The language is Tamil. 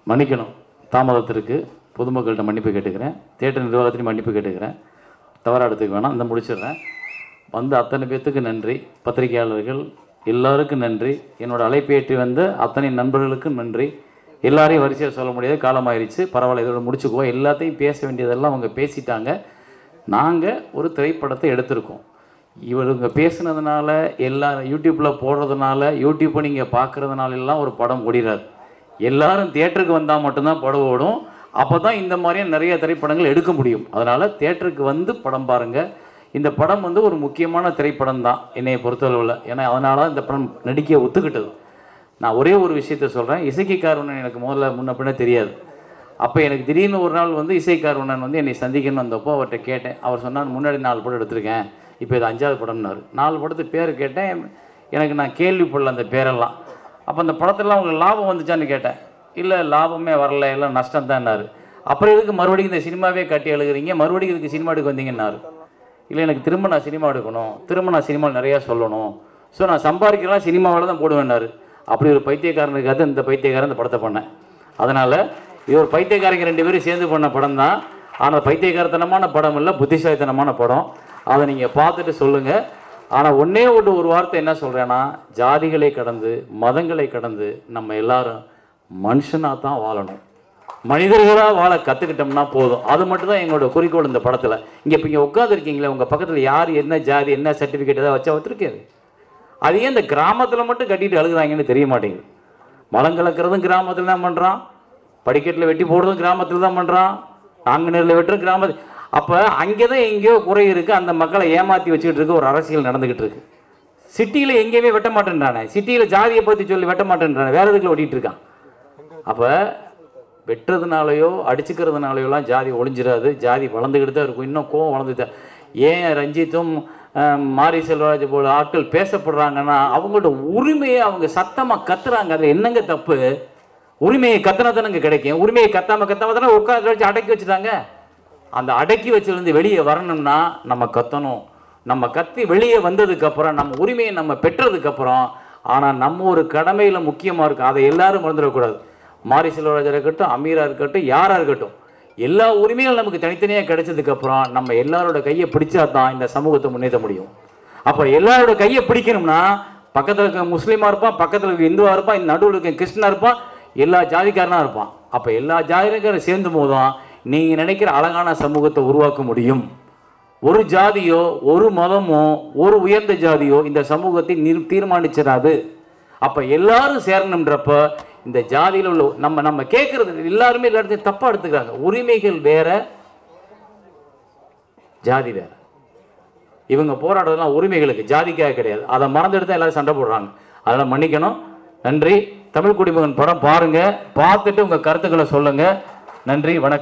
மன்னிக்கணும் தாமதத்திற்கு பொதுமக்கள்கிட்ட மன்னிப்பு கேட்டுக்கிறேன் தேட்டர் நிர்வாகத்திலையும் மன்னிப்பு கேட்டுக்கிறேன் தவறாக எடுத்துக்க வேணாம் இந்த முடிச்சிடுறேன் வந்த அத்தனை பேர்த்துக்கு நன்றி பத்திரிகையாளர்கள் எல்லாருக்கும் நன்றி என்னோட அழைப்பை ஏற்றி வந்த அத்தனை நண்பர்களுக்கும் நன்றி எல்லாரையும் வரிசையாக சொல்ல முடியாது காலமாயிருச்சு பரவாயில்ல இதோட முடிச்சுக்குவோம் எல்லாத்தையும் பேச வேண்டியதெல்லாம் அவங்க பேசிட்டாங்க நாங்கள் ஒரு திரைப்படத்தை எடுத்திருக்கோம் இவருங்க பேசுனதுனால எல்லா யூடியூப்பில் போடுறதுனால யூடியூப்பை நீங்கள் பார்க்குறதுனால எல்லாம் ஒரு படம் ஓடிடாது எல்லாரும் தியேட்டருக்கு வந்தால் மட்டும்தான் படம் ஓடும் அப்போ தான் இந்த மாதிரியே நிறைய திரைப்படங்கள் எடுக்க முடியும் அதனால் தியேட்டருக்கு வந்து படம் பாருங்கள் இந்த படம் வந்து ஒரு முக்கியமான திரைப்படம் தான் என்னைய பொறுத்தளவில் ஏன்னா அதனால தான் இந்த படம் நடிக்க ஒத்துக்கிட்டது நான் ஒரே ஒரு விஷயத்த சொல்கிறேன் இசைக்காரன் எனக்கு முதல்ல முன்ன பின்ன தெரியாது அப்போ எனக்கு திடீர்னு ஒரு நாள் வந்து இசைக்காரவனன் வந்து என்னை சந்திக்கணும் வந்தப்போ அவர்கிட்ட கேட்டேன் அவர் சொன்னார் முன்னாடி நாலு படம் எடுத்திருக்கேன் இப்போ இது அஞ்சாவது படம்னாரு நாலு படத்து பேர் கேட்டேன் எனக்கு நான் கேள்விப்படல அந்த பேரெல்லாம் அப்போ அந்த படத்தெல்லாம் உங்களுக்கு லாபம் வந்துச்சான்னு கேட்டேன் இல்லை லாபமே வரல எல்லாம் நஷ்டம் தான்னாரு அப்புறம் எதுக்கு மறுபடியும் இந்த சினிமாவே கட்டி எழுதுறீங்க மறுபடியும் இதுக்கு சினிமா எடுக்க வந்தீங்கன்னாரு இல்லை எனக்கு திரும்ப நான் சினிமா எடுக்கணும் திரும்ப நான் சினிமா நிறையா சொல்லணும் ஸோ நான் சம்பாதிக்கலாம் சினிமாவில் தான் போடுவேன்னாரு அப்படி ஒரு பைத்தியக்காரனுக்காக இந்த பைத்தியக்காரன் இந்த படத்தை பண்ணேன் அதனால் இது ஒரு பைத்தியக்காரங்க ரெண்டு பேரும் சேர்ந்து பண்ண படம் தான் ஆனால் பைத்தியக்காரத்தனமான படம் இல்லை புத்திசாலித்தனமான படம் அதை நீங்கள் பார்த்துட்டு சொல்லுங்கள் ஆனால் ஒன்றே ஒன்று ஒரு வார்த்தை என்ன சொல்கிறேன்னா ஜாதிகளை கடந்து மதங்களை கடந்து நம்ம எல்லாரும் மனுஷனாக தான் வாழணும் மனிதர்களாக வாழ கற்றுக்கிட்டோம்னா போதும் அது மட்டும் தான் எங்களோட குறிக்கோள் இந்த படத்தில் இங்கே இப்போ இங்கே உட்காந்துருக்கீங்களே உங்கள் பக்கத்தில் யார் என்ன ஜாதி என்ன சர்டிஃபிகேட் ஏதாவது வச்சா வச்சுருக்காரு அது ஏன் இந்த கிராமத்தில் மட்டும் கட்டிட்டு அழுகுறாங்கன்னு தெரிய மாட்டேங்குது மலம் கலக்கிறதும் கிராமத்தில் தான் பண்ணுறான் படிக்கட்டில் வெட்டி போடுறதும் கிராமத்தில் தான் பண்ணுறான் நாங்குநேரில் வெட்டுறதும் கிராமத்தில் அப்போ அங்கே தான் எங்கேயோ குறை இருக்குது அந்த மக்களை ஏமாற்றி வச்சுக்கிட்டு இருக்க ஒரு அரசியல் நடந்துக்கிட்டு இருக்கு சிட்டியில் எங்கேயுமே வெட்ட மாட்டேன்றானே சிட்டியில் ஜாதியை பற்றி சொல்லி வெட்ட மாட்டேன்றானே வேறு எதுக்குள்ள ஓட்டிகிட்டு இருக்கான் அப்போ வெட்டுறதுனாலையோ அடிச்சுக்கிறதுனாலையோலாம் ஜாதி ஒளிஞ்சிடாது ஜாதி வளர்ந்துக்கிட்டு தான் இருக்கும் இன்னும் கோவம் வளர்ந்துட்டு ஏன் ரஞ்சித்தும் அஹ், மாரி செல்வராஜ் போல ஆட்கள் பேசப்படுறாங்கன்னா அவங்களோட உரிமையை அவங்க சத்தமாக கத்துறாங்க அதில் என்னங்க தப்பு உரிமையை கத்தினா தானங்க கிடைக்கும் உரிமையை கத்தாம கத்தாம தானே உட்காந்து கழிச்சு அடக்கி வச்சுட்டாங்க அந்த அடக்கி வச்சிருந்து வெளியே வரணும்னா நம்ம கத்தணும் நம்ம கத்தி வெளியே வந்ததுக்கு அப்புறம் நம்ம உரிமையை நம்ம பெற்றதுக்கு அப்புறம் ஆனால் நம்ம ஒரு கடமையில முக்கியமா இருக்கு அதை எல்லாரும் மறந்துடக்கூடாது மாரி செல்வராஜா இருக்கட்டும் அமீரா இருக்கட்டும் யாரா இருக்கட்டும் எல்லா உரிமைகளும் நமக்கு தனித்தனியாக கிடைச்சதுக்கு அப்புறம் நம்ம எல்லாரோட கையை பிடிச்சா தான் இந்த சமூகத்தை முன்னேற்ற முடியும் அப்போ எல்லாரோட கையை பிடிக்கணும்னா பக்கத்தில் இருக்க முஸ்லீமா இருப்பான் பக்கத்தில் இருக்க இந்துவா இருப்பான் இந்த நடுவில் இருக்க கிருஷ்ணா இருப்பான் எல்லா ஜாதிக்காரனா இருப்பான் அப்போ எல்லா ஜாதிக்காரும் சேர்ந்து போதும் நீங்கள் நினைக்கிற அழகான சமூகத்தை உருவாக்க முடியும் ஒரு ஜாதியோ ஒரு மதமோ ஒரு உயர்ந்த ஜாதியோ இந்த சமூகத்தை நிர் தீர்மானிச்சிடாது அப்போ எல்லாரும் சேரணுன்றப்ப இந்த ஜாதியில் உள்ள நம்ம நம்ம கேட்கறது எல்லாருமே எல்லா இடத்தையும் தப்பாக எடுத்துக்கிறாங்க உரிமைகள் வேற ஜாதி வேற இவங்க போராடுறதுலாம் உரிமைகளுக்கு ஜாதிக்காக கிடையாது அதை மறந்துட்டு தான் எல்லாரும் சண்டை போடுறாங்க அதெல்லாம் மன்னிக்கணும் நன்றி தமிழ் குடிமகன் படம் பாருங்க பார்த்துட்டு உங்க கருத்துக்களை சொல்லுங்க நன்றி வணக்கம்